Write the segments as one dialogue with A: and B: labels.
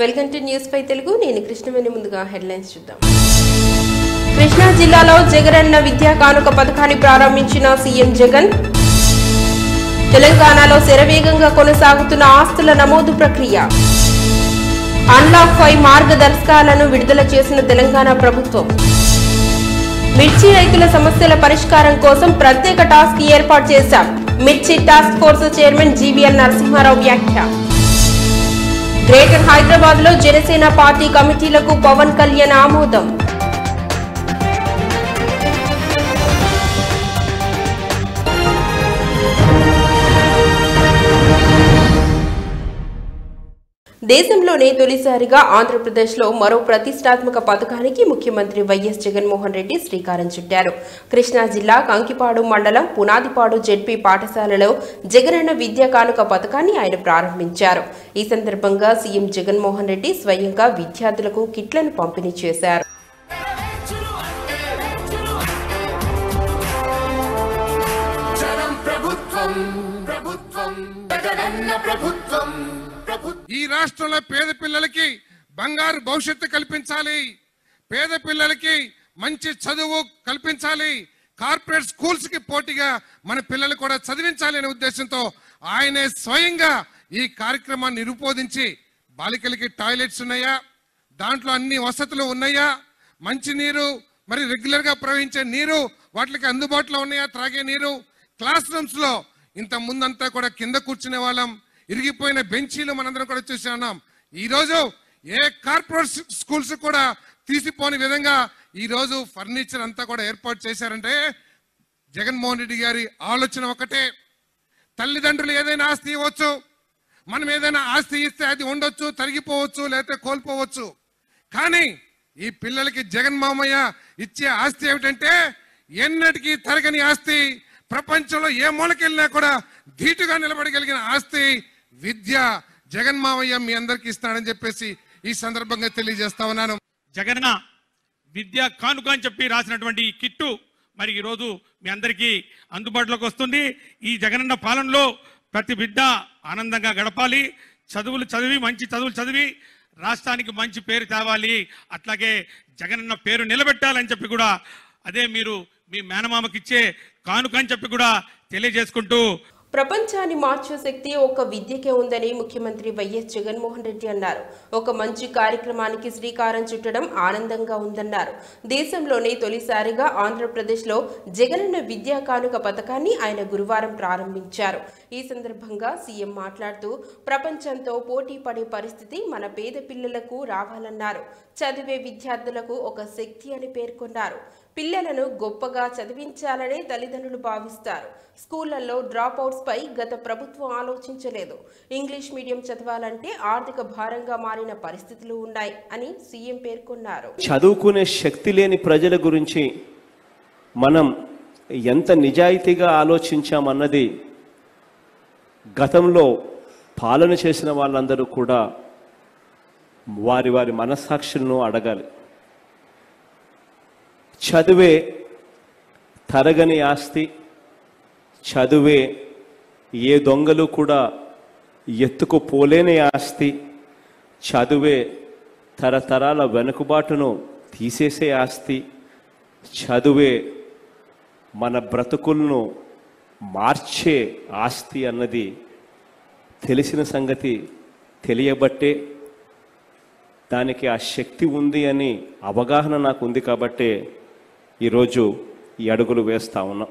A: Welcome to news పై తెలుగు నేను కృష్ణవేణి ముందుగా హెడ్లైన్స్ చూద్దాం కృష్ణా జిల్లాలో జగనన్న విద్యా కానుక పథకాన్ని ప్రారంభించిన సీఎం జగన్ తెలంగాణలో శరవేగంగా కొనసాగుతున్న ఆస్తుల నమోదు ప్రక్రియ అన్లాక్ ఫైవ్ మార్గదర్శకాలను విడుదల చేసిన తెలంగాణ ప్రభుత్వం మిర్చి రైతుల సమస్యల పరిష్కారం కోసం ప్రత్యేక టాస్క్ ఏర్పాటు చేశాం Mirchi task force chairman GVL Narasimha Rao వ్యాఖ్య గ్రేటర్ హైదరాబాద్ లో జనసేన పార్టీ కమిటీలకు పవన్ కళ్యాణ్ ఆమోదం దేశంలోనే తొలిసారిగా ఆంధ్రప్రదేశ్లో మరో ప్రతిష్టాత్మక పథకానికి ముఖ్యమంత్రి వైఎస్ జగన్మోహన్ రెడ్డి శ్రీకారం చుట్టారు కృష్ణా జిల్లా కంకిపాడు మండలం పునాదిపాడు జెడ్పీ పాఠశాలలో జగనన్న విద్యా కానుక పథకాన్ని ఆయన ప్రారంభించారు ఈ సందర్భంగా సీఎం జగన్మోహన్ రెడ్డి స్వయంగా విద్యార్థులకు కిట్లను పంపిణీ చేశారు
B: జనం ప్రభుత్వం ప్రభుత్వం జగనన్న ప్రభుత్వం ప్రభుత్వం
C: ఈ రాష్ట్రంలో పేద పిల్లలకి బంగారు భవిష్యత్తు కల్పించాలి పేద పిల్లలకి మంచి చదువు కల్పించాలి కార్పొరేట్ స్కూల్స్ కి పోటీగా మన పిల్లలు కూడా చదివించాలి అనే ఉద్దేశంతో ఆయనే స్వయంగా ఈ కార్యక్రమాన్ని రూపొందించి బాలికలకి టాయిలెట్స్ ఉన్నాయా దాంట్లో అన్ని వసతులు ఉన్నాయా మంచి నీరు మరి రెగ్యులర్ గా ప్రవహించే నీరు వాటికి అందుబాటులో ఉన్నాయా త్రాగే నీరు క్లాస్ రూమ్స్ లో ఇంత ముందంతా కూడా కింద కూర్చునే వాళ్ళం ఇరిగిపోయిన బెంచీలు మనందరం కూడా చూసి ఉన్నాం ఈ రోజు ఏ కార్పొరేట్ స్కూల్స్ కూడా తీసిపోని విధంగా ఈ రోజు ఫర్నిచర్ అంతా కూడా ఏర్పాటు చేశారంటే జగన్మోహన్ రెడ్డి గారి ఆలోచన ఒకటే తల్లిదండ్రులు ఏదైనా ఆస్తి ఇవ్వచ్చు మనం ఏదైనా ఆస్తి ఇస్తే అది ఉండొచ్చు తరిగిపోవచ్చు లేకపోతే కోల్పోవచ్చు కానీ ఈ పిల్లలకి జగన్ మామయ్య ఇచ్చే ఆస్తి ఏమిటంటే ఎన్నటికీ తరగని ఆస్తి ప్రపంచంలో ఏ మూలకెళ్ళినా కూడా ధీటుగా నిలబడగలిగిన ఆస్తి విద్య జగన్ మామయ్య మీ అందరికి ఇస్తాడని చెప్పేసి ఈ సందర్భంగా తెలియజేస్తా ఉన్నాను
D: జగనన్న విద్య కానుక అని చెప్పి రాసినటువంటి ఈ కిట్టు మరి ఈరోజు మీ అందరికీ అందుబాటులోకి వస్తుంది ఈ జగనన్న పాలనలో ప్రతి బిడ్డ ఆనందంగా గడపాలి చదువులు చదివి మంచి చదువులు చదివి రాష్ట్రానికి మంచి పేరు తేవాలి అట్లాగే జగనన్న పేరు నిలబెట్టాలని చెప్పి కూడా అదే మీరు మీ మేనమామకిచ్చే కానుక అని చెప్పి కూడా తెలియజేసుకుంటూ
A: ప్రపంచాన్ని మార్చే శక్తి ఒక విద్యకే ఉందని ముఖ్యమంత్రి వైఎస్ జగన్మోహన్ రెడ్డి అన్నారు ఒక మంచి కార్యక్రమానికి శ్రీకారం చుట్టడం ఆనందంగా ఉందన్నారు దేశంలోనే తొలిసారిగా ఆంధ్రప్రదేశ్లో జగనన్న విద్యా కానుక పథకాన్ని ఆయన గురువారం ప్రారంభించారు ఈ సందర్భంగా సీఎం మాట్లాడుతూ ప్రపంచంతో పోటీ పడే పరిస్థితి మన పేద పిల్లలకు రావాలన్నారు చదివే విద్యార్థులకు ఒక శక్తి అని పేర్కొన్నారు పిల్లలను గొప్పగా చదివించాలనే తల్లిదండ్రులు భావిస్తారు స్కూళ్లలో డ్రాప్ అవుట్స్ పై గత ప్రభుత్వం ఆలోచించలేదు ఇంగ్లీష్ మీడియం చదవాలంటే ఆర్థిక భారంగా మారిన పరిస్థితులు ఉన్నాయి అని సీఎం పేర్కొన్నారు
E: చదువుకునే శక్తి లేని ప్రజల గురించి మనం ఎంత నిజాయితీగా ఆలోచించామన్నది గతంలో పాలన చేసిన వాళ్ళందరూ కూడా వారి వారి మనస్సాక్షులను అడగాలి చదువే తరగని ఆస్తి చదువే ఏ దొంగలు కూడా ఎత్తుకుపోలేని ఆస్తి చదువే తరతరాల వెనుకబాటును తీసేసే ఆస్తి చదువే మన బ్రతుకులను మార్చే ఆస్తి అన్నది తెలిసిన సంగతి తెలియబట్టే దానికి ఆ శక్తి ఉంది అని అవగాహన నాకు ఉంది కాబట్టే ఈరోజు ఈ అడుగులు వేస్తా ఉన్నాం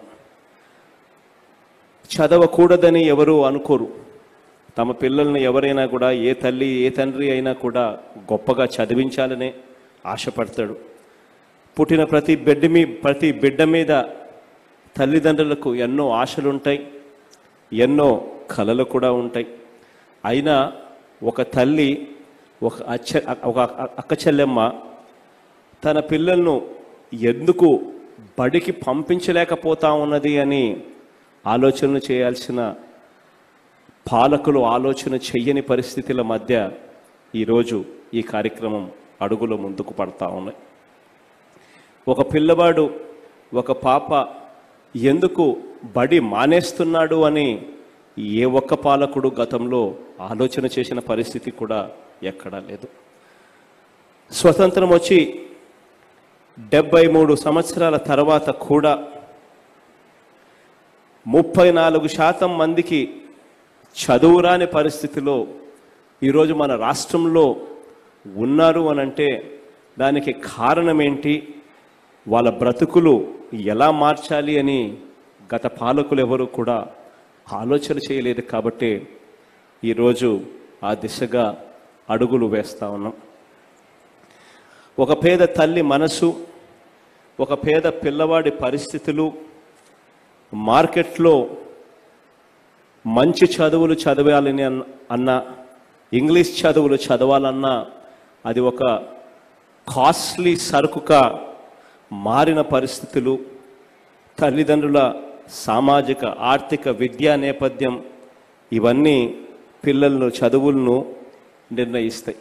E: చదవకూడదని ఎవరు అనుకోరు తమ పిల్లల్ని ఎవరైనా కూడా ఏ తల్లి ఏ తండ్రి అయినా కూడా గొప్పగా చదివించాలనే ఆశపడతాడు పుట్టిన ప్రతి బిడ్డ మీ ప్రతి బిడ్డ మీద తల్లిదండ్రులకు ఎన్నో ఆశలుంటాయి ఎన్నో కలలు కూడా ఉంటాయి అయినా ఒక తల్లి ఒక అచ్చ ఒక అక్క చెల్లెమ్మ తన పిల్లలను ఎందుకు బడికి పంపించలేకపోతా ఉన్నది అని ఆలోచనలు చేయాల్సిన పాలకులు ఆలోచన చెయ్యని పరిస్థితుల మధ్య ఈరోజు ఈ కార్యక్రమం అడుగులు ముందుకు పడతా ఉన్నాయి ఒక పిల్లవాడు ఒక పాప ఎందుకు బడి మానేస్తున్నాడు అని ఏ ఒక్క పాలకుడు గతంలో ఆలోచన చేసిన పరిస్థితి కూడా ఎక్కడా లేదు స్వతంత్రం వచ్చి డెబ్బై మూడు సంవత్సరాల తర్వాత కూడా ముప్పై నాలుగు శాతం మందికి చదువురాని పరిస్థితిలో ఈరోజు మన రాష్ట్రంలో ఉన్నారు అని అంటే దానికి కారణం ఏంటి వాళ్ళ బ్రతుకులు ఎలా మార్చాలి అని గత పాలకులు ఎవరు కూడా ఆలోచన చేయలేదు కాబట్టి ఈరోజు ఆ దిశగా అడుగులు వేస్తా ఉన్నాం ఒక పేద తల్లి మనసు ఒక పేద పిల్లవాడి పరిస్థితులు మార్కెట్లో మంచి చదువులు చదవాలని అన్న- అన్నా ఇంగ్లీష్ చదువులు చదవాలన్నా అది ఒక కాస్ట్లీ సరుకుగా మారిన పరిస్థితులు తల్లిదండ్రుల సామాజిక ఆర్థిక విద్యా నేపథ్యం ఇవన్నీ పిల్లలను చదువులను నిర్ణయిస్తాయి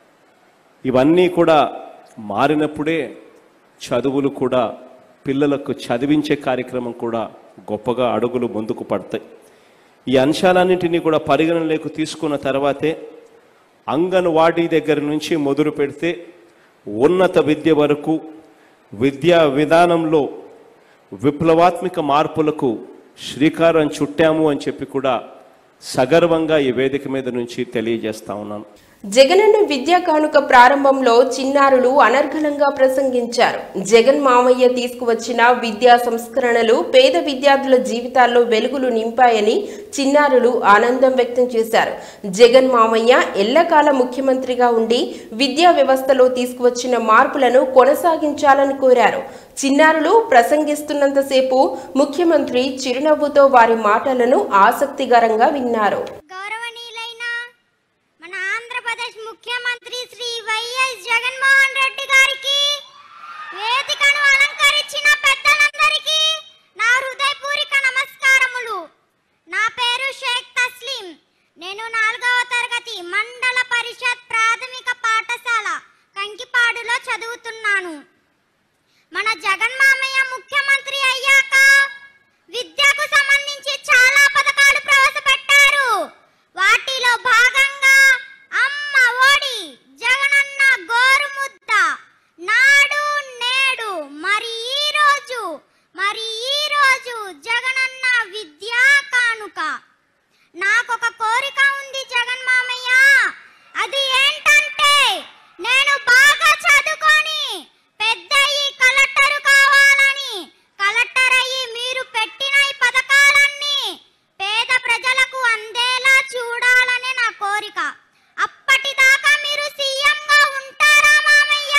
E: ఇవన్నీ కూడా మారినప్పుడే చదువులు కూడా పిల్లలకు చదివించే కార్యక్రమం కూడా గొప్పగా అడుగులు ముందుకు పడతాయి ఈ అంశాలన్నింటినీ కూడా పరిగణనలోకి తీసుకున్న తర్వాతే అంగన్వాడీ దగ్గర నుంచి మొదలు పెడితే ఉన్నత విద్య వరకు విద్యా విధానంలో విప్లవాత్మక మార్పులకు శ్రీకారం చుట్టాము అని చెప్పి కూడా సగర్వంగా ఈ వేదిక మీద నుంచి తెలియజేస్తా ఉన్నాను
A: జగనన్న విద్యా కానుక ప్రారంభంలో చిన్నారులు అనర్గళంగా ప్రసంగించారు జగన్ మామయ్య తీసుకువచ్చిన విద్యా సంస్కరణలు పేద విద్యార్థుల జీవితాల్లో వెలుగులు నింపాయని చిన్నారులు ఆనందం వ్యక్తం చేశారు జగన్ మామయ్య ఎల్లకాల ముఖ్యమంత్రిగా ఉండి విద్యా వ్యవస్థలో తీసుకువచ్చిన మార్పులను కొనసాగించాలని కోరారు చిన్నారులు ప్రసంగిస్తున్నంతసేపు ముఖ్యమంత్రి చిరునవ్వుతో వారి మాటలను ఆసక్తికరంగా విన్నారు
F: గౌరవనీయులైన మన ఆంధ్రప్రదేశ్ ముఖ్యమంత్రి శ్రీ వైఎస్ జగన్మోహన్ రెడ్డి గారికి వేదికను అలంకరించిన పెద్దలందరికీ నా హృదయపూర్వక నమస్కారములు నా పేరు షేక్ తస్లీం నేను నాలుగవ తరగతి మండల పరిషత్ ప్రాథమిక పాఠశాల కంకిపాడులో చదువుతున్నాను మన జగన్ మామయ్య ముఖ్యమంత్రి అయ్యాక విద్యకు సంబంధించి చాలా పథకాలు ప్రవేశపెట్టారు వాటిలో భాగంగా అమ్మ ఒడి జగనన్న గోరుముద్ద నాడు నేడు మరి ఈ రోజు మరి ఈ రోజు జగనన్న విద్యా కానుక నాకొక కోరిక ఉంది జగన్ మామయ్య అది ఏంటంటే నేను బాగా చదువుకొని పెద్ద ఈ కలెక్టర్ కావాలని కలెక్టర్ అయ్యి మీరు పెట్టిన ఈ పథకాలన్నీ పేద ప్రజలకు అందేలా చూడాలనే నా కోరిక అప్పటిదాకా మీరు సీఎం గా ఉంటారా మామయ్య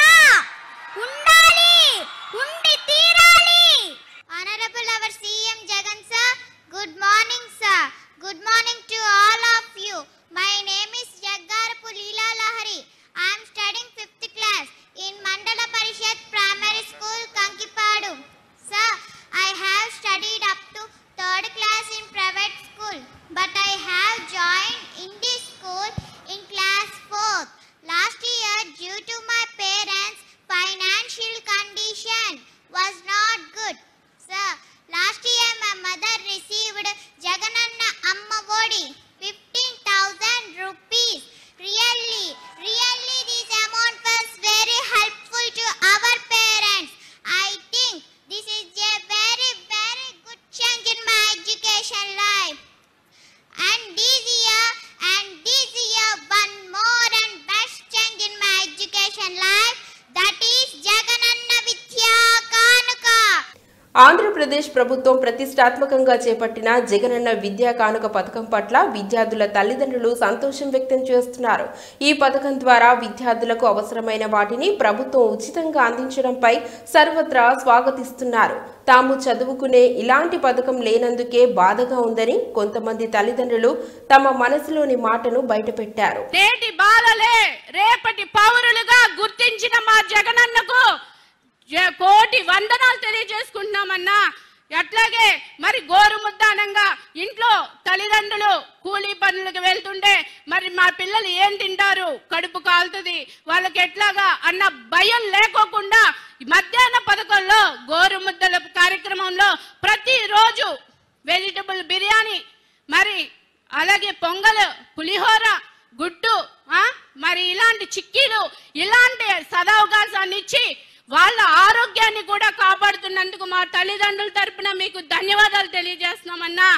F: ఉండాలి ఉండి తీరాలి honourable our CM Jagan sir good morning sir good morning to all of you my name is Jaggarapu Leela Lahari I am studying fifth class in Mandala Parishad Primary School, Kankipadu. Sir, I have studied up to third class in private school, but I have joined in this school in class fourth. Last year, due to my parents' financial condition was not good. Sir, last year my mother received Jagananna Amma Vodi 15,000 rupees. Really, really this amount was very helpful to our parents. I think this is a very, very good change in my education life. And this year, and this year, one more and best change in my education life. That is Jagananna Vidya Kanuka.
A: Andhra Pradesh ప్రభుత్వం ప్రతిష్టాత్మకంగా చేపట్టిన జగనన్న విద్యా కానుక పథకం పట్ల విద్యార్థుల తల్లిదండ్రులు సంతోషం వ్యక్తం చేస్తున్నారు ఈ పథకం ద్వారా విద్యార్థులకు అవసరమైన వాటిని ప్రభుత్వం ఉచితంగా అందించడంపై సర్వత్రా స్వాగతిస్తున్నారు తాము చదువుకునే ఇలాంటి పథకం లేనందుకే బాధగా ఉందని కొంతమంది తల్లిదండ్రులు తమ మనసులోని మాటను బయటపెట్టారు
G: నేటి బాలలే రేపటి పౌరులుగా గుర్తించిన మా జగనన్నకు జ- కోటి వందనాలు తెలియజేసుకుంటున్నామన్నా అట్లాగే మరి గోరుముద్ద అనంగా ఇంట్లో తల్లిదండ్రులు కూలీ పనులకు వెళ్తుంటే మరి మా పిల్లలు ఏం తింటారు కడుపు కాలుతుంది వాళ్ళకి ఎట్లాగా అన్న భయం లేకోకుండా ఈ మధ్యాహ్న పథకంలో గోరుముద్దల కార్యక్రమంలో ప్రతిరోజు వెజిటబుల్ బిర్యానీ మరి అలాగే పొంగల్ పులిహోర గుడ్డు ఆ మరి ఇలాంటి చిక్కీలు ఇలాంటి సదవకాశాన్ని ఇచ్చి వాళ్ళ ఆరోగ్యాన్ని కూడా కాపాడుతున్నందుకు మా తల్లిదండ్రుల తరపున మీకు ధన్యవాదాలు తెలియజేస్తున్నామన్నా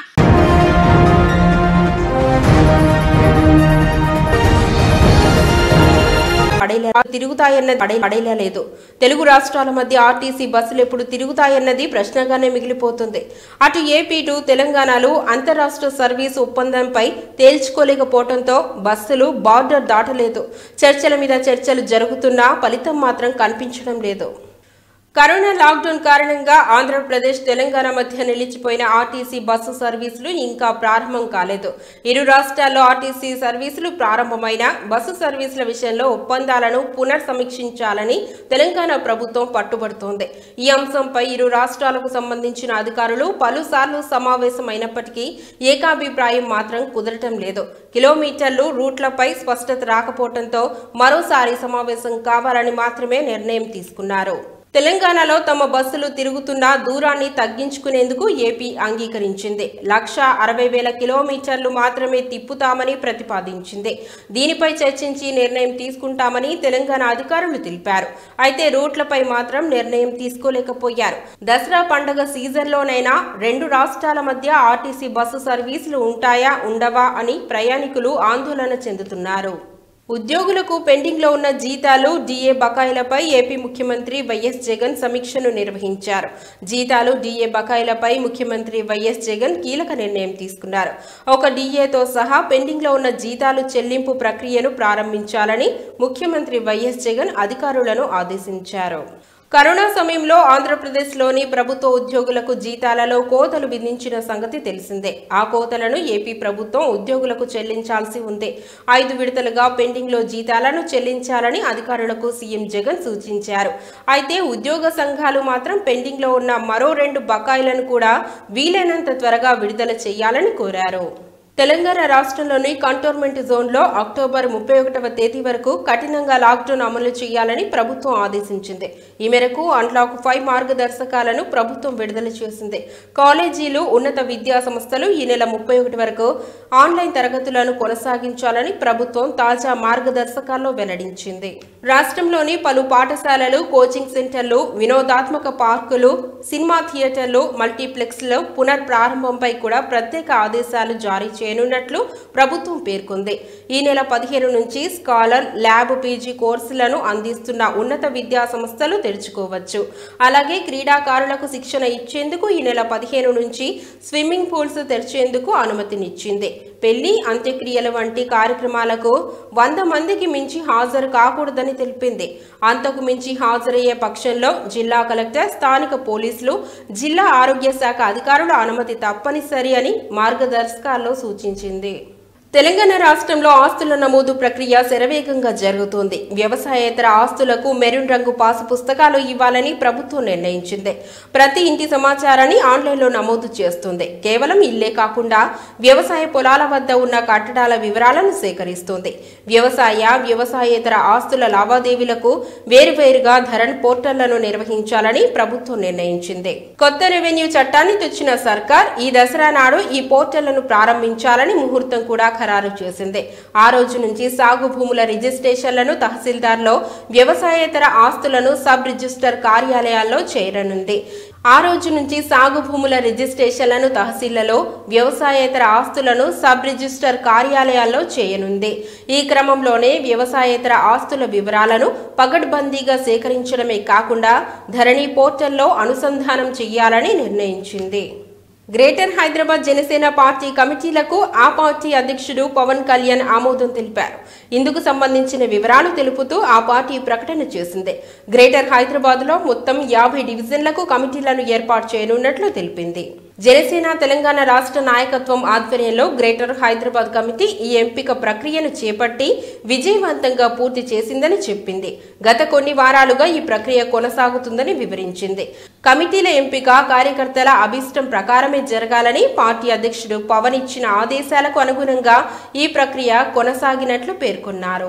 A: పడేలే తిరుగుతాయన్నది పడే పడేలా లేదు తెలుగు రాష్ట్రాల మధ్య ఆర్టీసీ బస్సులు ఎప్పుడు తిరుగుతాయన్నది ప్రశ్నగానే మిగిలిపోతుంది అటు ఏపీ ఇటు తెలంగాణలో అంతరాష్ట్ర సర్వీస్ ఒప్పందంపై తేల్చుకోలేకపోవడంతో బస్సులు బార్డర్ దాటలేదు చర్చల మీద చర్చలు జరుగుతున్నా ఫలితం మాత్రం కనిపించడం లేదు కరోనా లాక్డౌన్ కారణంగా ఆంధ్రప్రదేశ్ తెలంగాణ మధ్య నిలిచిపోయిన ఆర్టీసీ బస్సు సర్వీసులు ఇంకా ప్రారంభం కాలేదు ఇరు రాష్ట్రాల్లో ఆర్టీసీ సర్వీసులు ప్రారంభమైన బస్సు సర్వీసుల విషయంలో ఒప్పందాలను పునర్సమీక్షించాలని తెలంగాణ ప్రభుత్వం పట్టుబడుతోంది ఈ అంశంపై ఇరు రాష్ట్రాలకు సంబంధించిన అధికారులు పలుసార్లు సమావేశమైనప్పటికీ ఏకాభిప్రాయం మాత్రం కుదరటం లేదు కిలోమీటర్లు రూట్లపై స్పష్టత రాకపోవడంతో మరోసారి సమావేశం కావాలని మాత్రమే నిర్ణయం తీసుకున్నారు తెలంగాణలో తమ బస్సులు తిరుగుతున్న దూరాన్ని తగ్గించుకునేందుకు ఏపీ అంగీకరించింది లక్ష అరవై వేల కిలోమీటర్లు మాత్రమే తిప్పుతామని ప్రతిపాదించింది దీనిపై చర్చించి నిర్ణయం తీసుకుంటామని తెలంగాణ అధికారులు తెలిపారు అయితే రూట్లపై మాత్రం నిర్ణయం తీసుకోలేకపోయారు దసరా పండుగ సీజన్లోనైనా రెండు రాష్ట్రాల మధ్య ఆర్టీసీ బస్సు సర్వీసులు ఉంటాయా ఉండవా అని ప్రయాణికులు ఆందోళన చెందుతున్నారు ఉద్యోగులకు పెండింగ్ లో ఉన్న జీతాలు డిఏ బకాయిలపై ఏపీ ముఖ్యమంత్రి వైఎస్ జగన్ సమీక్షను నిర్వహించారు జీతాలు డిఏ బకాయిలపై ముఖ్యమంత్రి వైఎస్ జగన్ కీలక నిర్ణయం తీసుకున్నారు ఒక డిఏతో సహా పెండింగ్ లో ఉన్న జీతాలు చెల్లింపు ప్రక్రియను ప్రారంభించాలని ముఖ్యమంత్రి వైఎస్ జగన్ అధికారులను ఆదేశించారు కరోనా సమయంలో ఆంధ్రప్రదేశ్లోని ప్రభుత్వ ఉద్యోగులకు జీతాలలో కోతలు విధించిన సంగతి తెలిసిందే ఆ కోతలను ఏపీ ప్రభుత్వం ఉద్యోగులకు చెల్లించాల్సి ఉంది ఐదు విడతలుగా పెండింగ్లో జీతాలను చెల్లించాలని అధికారులకు సీఎం జగన్ సూచించారు అయితే ఉద్యోగ సంఘాలు మాత్రం పెండింగ్లో ఉన్న మరో రెండు బకాయిలను కూడా వీలైనంత త్వరగా విడుదల చేయాలని కోరారు తెలంగాణ రాష్ట్రంలోని కంటోన్మెంట్ జోన్లో అక్టోబర్ ముప్పై ఒకటవ తేదీ వరకు కఠినంగా లాక్డౌన్ అమలు చేయాలని ప్రభుత్వం ఆదేశించింది ఈ మేరకు అన్లాక్ ఫైవ్ మార్గదర్శకాలను ప్రభుత్వం విడుదల చేసింది కాలేజీలు ఉన్నత విద్యా సంస్థలు ఈ నెల ముప్పై ఒకటి వరకు ఆన్లైన్ తరగతులను కొనసాగించాలని ప్రభుత్వం తాజా మార్గదర్శకాల్లో వెల్లడించింది రాష్ట్రంలోని పలు పాఠశాలలు కోచింగ్ సెంటర్లు వినోదాత్మక పార్కులు సినిమా థియేటర్లు మల్టీప్లెక్స్లో పునర్ప్రారంభంపై కూడా ప్రత్యేక ఆదేశాలు జారీ చేయనున్నట్లు ప్రభుత్వం పేర్కొంది ఈ నెల పదిహేను నుంచి స్కాలర్ ల్యాబ్ పీజీ కోర్సులను అందిస్తున్న ఉన్నత విద్యా సంస్థలు తెరుచుకోవచ్చు అలాగే క్రీడాకారులకు శిక్షణ ఇచ్చేందుకు ఈ నెల పదిహేను నుంచి స్విమ్మింగ్ పూల్స్ తెరిచేందుకు అనుమతినిచ్చింది పెళ్లి అంత్యక్రియల వంటి కార్యక్రమాలకు వంద మందికి మించి హాజరు కాకూడదని తెలిపింది అంతకు మించి హాజరయ్యే పక్షంలో జిల్లా కలెక్టర్ స్థానిక పోలీసులు జిల్లా ఆరోగ్య శాఖ అధికారుల అనుమతి తప్పనిసరి అని మార్గదర్శకాల్లో సూచించింది తెలంగాణ రాష్ట్రంలో ఆస్తుల నమోదు ప్రక్రియ శరవేగంగా జరుగుతోంది వ్యవసాయేతర ఆస్తులకు మెరూన్ రంగు పాసు పుస్తకాలు ఇవ్వాలని ప్రభుత్వం నిర్ణయించింది ప్రతి ఇంటి సమాచారాన్ని ఆన్లైన్లో నమోదు చేస్తుంది కేవలం ఇల్లే కాకుండా వ్యవసాయ పొలాల వద్ద ఉన్న కట్టడాల వివరాలను సేకరిస్తుంది వ్యవసాయ వ్యవసాయేతర ఆస్తుల లావాదేవీలకు వేరువేరుగా ధరణ్ పోర్టళ్లను నిర్వహించాలని ప్రభుత్వం నిర్ణయించింది కొత్త రెవెన్యూ చట్టాన్ని తెచ్చిన సర్కార్ ఈ దసరా నాడు ఈ పోర్టళ్లను ప్రారంభించాలని ముహూర్తం కూడా ఖరారు చేసింది ఆ రోజు నుంచి సాగు భూముల రిజిస్ట్రేషన్లను తహసీల్దార్లో వ్యవసాయేతర ఆస్తులను సబ్ రిజిస్టర్ కార్యాలయాల్లో చేరనుంది ఆ రోజు నుంచి సాగు భూముల రిజిస్ట్రేషన్లను తహసీళ్లలో వ్యవసాయేతర ఆస్తులను సబ్ రిజిస్టర్ కార్యాలయాల్లో చేయనుంది ఈ క్రమంలోనే వ్యవసాయేతర ఆస్తుల వివరాలను పగడ్బందీగా సేకరించడమే కాకుండా ధరణి పోర్టల్లో అనుసంధానం చేయాలని నిర్ణయించింది గ్రేటర్ హైదరాబాద్ జనసేన పార్టీ కమిటీలకు ఆ పార్టీ అధ్యక్షుడు పవన్ కళ్యాణ్ ఆమోదం తెలిపారు ఇందుకు సంబంధించిన వివరాలు తెలుపుతూ ఆ పార్టీ ప్రకటన చేసింది గ్రేటర్ హైదరాబాద్ లో మొత్తం యాభై డివిజన్లకు కమిటీలను ఏర్పాటు చేయనున్నట్లు తెలిపింది జనసేన తెలంగాణ రాష్ట్ర నాయకత్వం ఆధ్వర్యంలో గ్రేటర్ హైదరాబాద్ కమిటీ ఈ ఎంపిక ప్రక్రియను చేపట్టి విజయవంతంగా పూర్తి చేసిందని చెప్పింది గత కొన్ని వారాలుగా ఈ ప్రక్రియ కొనసాగుతుందని వివరించింది కమిటీల ఎంపిక కార్యకర్తల అభిష్టం ప్రకారమే జరగాలని పార్టీ అధ్యక్షుడు పవన్ ఇచ్చిన ఆదేశాలకు అనుగుణంగా ఈ ప్రక్రియ కొనసాగినట్లు పేర్కొన్నారు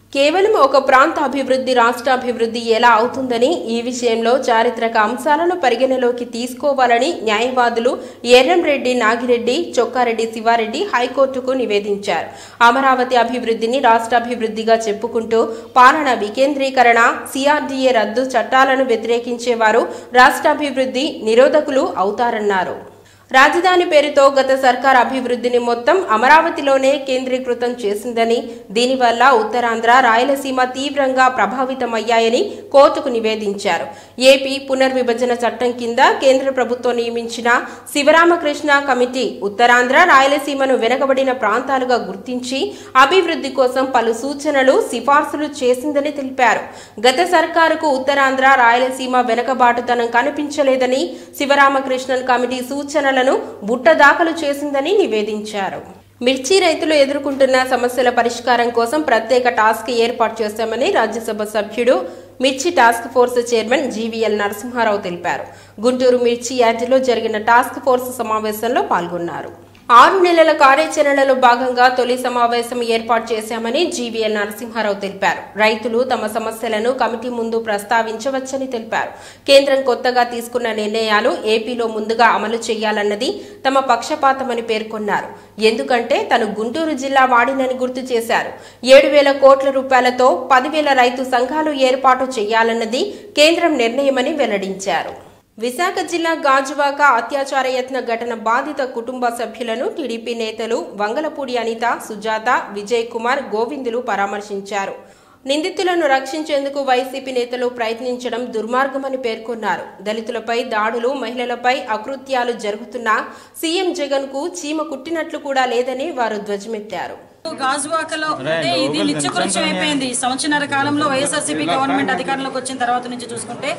A: కేవలం ఒక ప్రాంత అభివృద్ధి రాష్ట్ర అభివృద్ధి ఎలా అవుతుందని ఈ విషయంలో చారిత్రక అంశాలను పరిగణలోకి తీసుకోవాలని న్యాయవాదులు ఎర్రంరెడ్డి నాగిరెడ్డి చొక్కారెడ్డి శివారెడ్డి హైకోర్టుకు నివేదించారు అమరావతి అభివృద్ధిని రాష్ట్ర అభివృద్ధిగా చెప్పుకుంటూ పాలన వికేంద్రీకరణ సిఆర్డీఏ రద్దు చట్టాలను వ్యతిరేకించేవారు రాష్ట్ర అభివృద్ధి నిరోధకులు అవుతారన్నారు రాజధాని పేరుతో గత సర్కార్ అభివృద్ధిని మొత్తం అమరావతిలోనే కేంద్రీకృతం చేసిందని దీనివల్ల ఉత్తరాంధ్ర రాయలసీమ తీవ్రంగా ప్రభావితమయ్యాయని కోర్టుకు నివేదించారు ఏపీ పునర్విభజన చట్టం కింద కేంద్ర ప్రభుత్వం నియమించిన శివరామకృష్ణ కమిటీ ఉత్తరాంధ్ర రాయలసీమను వెనకబడిన ప్రాంతాలుగా గుర్తించి అభివృద్ధి కోసం పలు సూచనలు సిఫార్సులు చేసిందని తెలిపారు గత సర్కారుకు ఉత్తరాంధ్ర రాయలసీమ వెనకబాటుతనం కనిపించలేదని శివరామకృష్ణన్ కమిటీ సూచనలను బుట్ట దాఖలు చేసిందని నివేదించారు మిర్చి రైతులు ఎదుర్కొంటున్న సమస్యల పరిష్కారం కోసం ప్రత్యేక టాస్క్ ఏర్పాటు చేశామని రాజ్యసభ సభ్యుడు Mirchi task force chairman GVL Narasimha Rao తెలిపారు గుంటూరు మిర్చి యార్డులో జరిగిన టాస్క్ ఫోర్స్ సమావేశంలో పాల్గొన్నారు ఆరు నెలల కార్యాచరణలో భాగంగా తొలి సమావేశం ఏర్పాటు చేశామని జీవీఎల్ నరసింహారావు తెలిపారు రైతులు తమ సమస్యలను కమిటీ ముందు ప్రస్తావించవచ్చని తెలిపారు కేంద్రం కొత్తగా తీసుకున్న నిర్ణయాలు ఏపీలో ముందుగా అమలు చేయాలన్నది తమ పక్షపాతమని పేర్కొన్నారు ఎందుకంటే తను గుంటూరు జిల్లా వాడినని గుర్తు చేశారు ఏడు వేల కోట్ల రూపాయలతో పదివేల రైతు సంఘాలు ఏర్పాటు చేయాలన్నది కేంద్రం నిర్ణయమని వెల్లడించారు విశాఖ జిల్లా గాజువాక అత్యాచార యత్న ఘటన బాధిత కుటుంబ సభ్యులను టీడీపీ నేతలు వంగలపూడి అనిత సుజాత విజయ్ కుమార్ గోవిందులు పరామర్శించారు నిందితులను రక్షించేందుకు వైసీపీ నేతలు ప్రయత్నించడం దుర్మార్గమని పేర్కొన్నారు దళితులపై దాడులు మహిళలపై అకృత్యాలు జరుగుతున్నా సీఎం జగన్ కు చీమ కుట్టినట్లు కూడా లేదని వారు ధ్వజమెత్తారు
H: గాజువాకలో అంటే ఇది నిత్యకృత్యం అయిపోయింది ఈ సంవత్సరాల కాలంలో వైఎస్ఆర్సీపీ గవర్నమెంట్ అధికారంలోకి వచ్చిన తర్వాత నుంచి చూసుకుంటే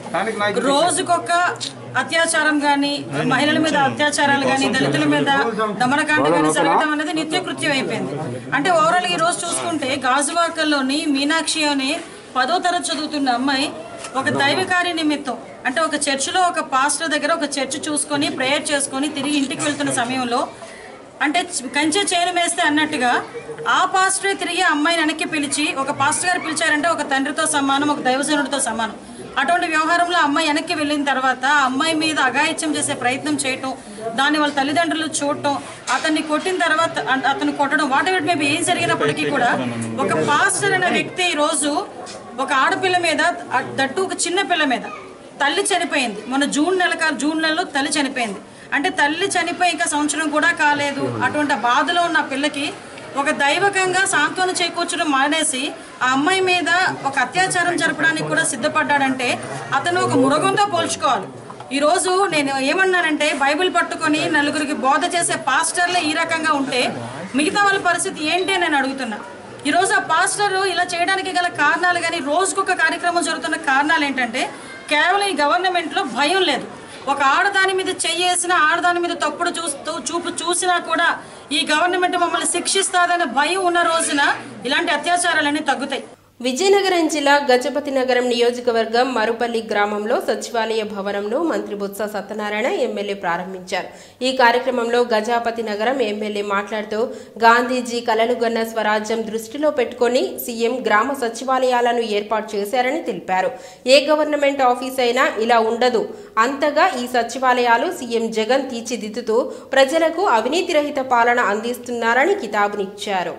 H: రోజుకొక అత్యాచారం గాని మహిళల మీద అత్యాచారాలు గాని దళితుల మీద దమనకాండ గాని జరగడం అనేది నిత్యకృత్యం అయిపోయింది అంటే ఓవరాల్ ఈ రోజు చూసుకుంటే గాజువాకల్లోని మీనాక్షి అనే పదో తరగతి చదువుతున్న అమ్మాయి ఒక దైవ కార్య నిమిత్తం అంటే ఒక చర్చిలో ఒక పాస్టర్ దగ్గర ఒక చర్చ్ చూసుకొని ప్రేయర్ చేసుకొని తిరిగి ఇంటికి వెళ్తున్న సమయంలో అంటే చ- కంచె చేను వేస్తే అన్నట్టుగా ఆ పాస్టరే తిరిగి ఆ అమ్మాయిని వెనక్కి పిలిచి ఒక పాస్టర్ గారు పిలిచారంటే ఒక తండ్రితో సమానం ఒక దైవజనుడితో సమానం అటువంటి వ్యవహారంలో ఆ అమ్మాయి వెనక్కి వెళ్ళిన తర్వాత ఆ అమ్మాయి మీద అఘాయిత్యం చేసే ప్రయత్నం చేయటం దాన్ని వాళ్ళ తల్లిదండ్రులు చూడటం అతన్ని కొట్టిన తర్వాత అ- అతను కొట్టడం వాటి వీటి మీద ఏం జరిగినప్పటికీ కూడా ఒక పాస్టర్ అనే వ్యక్తి ఈ రోజు ఒక ఆడపిల్ల మీద అ- దట్టు ఒక చిన్న పిల్ల మీద తల్లి చనిపోయింది మన జూన్ నెల కా- జూన్ నెలలో తల్లి చనిపోయింది అంటే తల్లి చనిపోయి ఇంకా సంవత్సరం కూడా కాలేదు అటువంటి బాధలో ఉన్న ఆ పిల్లకి ఒక దైవకంగా సాంత్వన చేకూర్చడం మానేసి ఆ అమ్మాయి మీద ఒక అత్యాచారం జరపడానికి కూడా సిద్ధపడ్డాడంటే అతను ఒక మురగంతో పోల్చుకోవాలి ఈ రోజు నేను ఏమన్నానంటే బైబిల్ పట్టుకొని నలుగురికి బోధ చేసే పాస్టర్లే ఈ రకంగా ఉంటే మిగతా వాళ్ళ పరిస్థితి ఏంటి అని నేను అడుగుతున్నా ఈ రోజు ఆ పాస్టర్ ఇలా చేయడానికి గల కారణాలు కానీ రోజుకొక కార్యక్రమం జరుగుతున్న కారణాలు ఏంటంటే కేవలం ఈ గవర్నమెంట్ లో భయం లేదు ఒక ఆడదాని మీద చెయ్యేసిన ఆడదాని మీద తప్పుడు చూస్తూ చూపు చూసినా కూడా ఈ గవర్నమెంట్ మమ్మల్ని శిక్షిస్తాదనే భయం ఉన్న రోజున ఇలాంటి అత్యాచారాలన్నీ తగ్గుతాయి
A: విజయనగరం జిల్లా గజపతి నగరం నియోజకవర్గం మరుపల్లి గ్రామంలో సచివాలయ భవనంను మంత్రి బొత్స సత్యనారాయణ ఎమ్మెల్యే ప్రారంభించారు ఈ కార్యక్రమంలో గజాపతి నగరం ఎమ్మెల్యే మాట్లాడుతూ గాంధీజీ కలలుగన్న స్వరాజ్యం దృష్టిలో పెట్టుకొని సీఎం గ్రామ సచివాలయాలను ఏర్పాటు చేశారని తెలిపారు ఏ గవర్నమెంట్ ఆఫీస్ అయినా ఇలా ఉండదు అంతగా ఈ సచివాలయాలు సీఎం జగన్ తీర్చిదిద్దుతూ ప్రజలకు అవినీతి రహిత పాలన అందిస్తున్నారని కితాబునిచ్చారు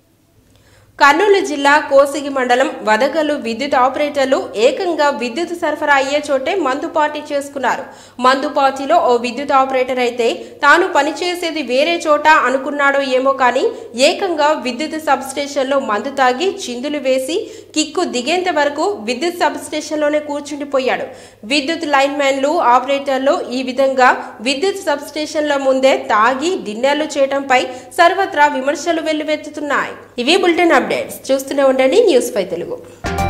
A: కర్నూలు జిల్లా కోసిగి మండలం వదగలు విద్యుత్ ఆపరేటర్లు ఏకంగా విద్యుత్ సరఫరా అయ్యే చోటే మందు పార్టీ చేసుకున్నారు మందు పార్టీలో ఓ విద్యుత్ ఆపరేటర్ అయితే తాను పనిచేసేది వేరే చోట అనుకున్నాడో ఏమో కానీ ఏకంగా విద్యుత్ సబ్ స్టేషన్లో మందు తాగి చిందులు వేసి కిక్కు దిగేంత వరకు విద్యుత్ సబ్ స్టేషన్లోనే కూర్చుండిపోయాడు విద్యుత్ లైన్ మ్యాన్లు ఆపరేటర్లు ఈ విధంగా విద్యుత్ సబ్ స్టేషన్ల ముందే తాగి డిన్నర్లు చేయడంపై సర్వత్రా విమర్శలు వెల్లువెత్తుతున్నాయి ఇవి బులెటిన్ అప్డేట్స్ చూస్తూనే ఉండండి న్యూస్ పై తెలుగు